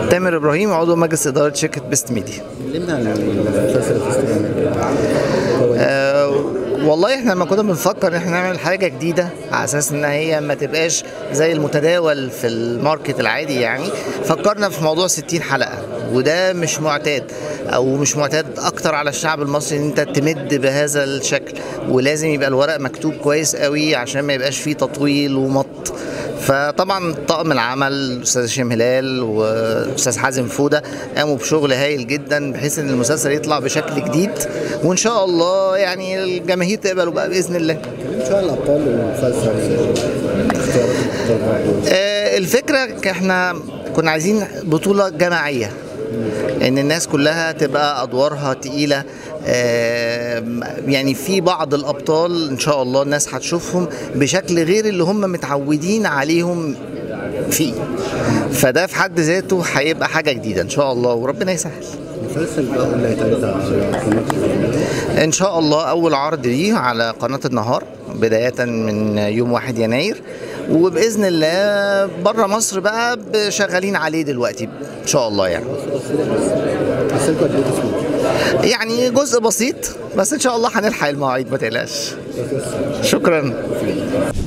تامر ابراهيم عضو مجلس اداره شركه بيست ميديا كلمنا عن المسلسل الفستان أه والله احنا لما كنا بنفكر ان احنا نعمل حاجه جديده على اساس ان هي ما تبقاش زي المتداول في الماركت العادي يعني فكرنا في موضوع 60 حلقه وده مش معتاد او مش معتاد اكتر على الشعب المصري ان انت تمد بهذا الشكل ولازم يبقى الورق مكتوب كويس قوي عشان ما يبقاش فيه تطويل ومط فطبعا طاقم العمل الاستاذ هشام هلال والاستاذ حازم فوده قاموا بشغل هايل جدا بحيث ان المسلسل يطلع بشكل جديد وان شاء الله يعني الجماهير تقبله بقى باذن الله كلمنا شويه عن الابطال والمسلسل اختيارات الابطال آه، الفكره احنا كنا عايزين بطوله جماعيه ان الناس كلها تبقى ادوارها تقيله آه، يعني في بعض الابطال ان شاء الله الناس هتشوفهم بشكل غير اللي هم متعودين عليهم فيه فده في حد ذاته هيبقى حاجه جديده ان شاء الله وربنا يسهل المسلسل بقى اللي هيتعرض على قناه ان شاء الله اول عرض ليه على قناه النهار بدايه من يوم 1 يناير وباذن الله بره مصر بقى شغالين عليه دلوقتي ان شاء الله يعني مسلسل قد ايه تسمع يعني جزء بسيط بس ان شاء الله هنلحق المواعيد ما تقلقش شكرا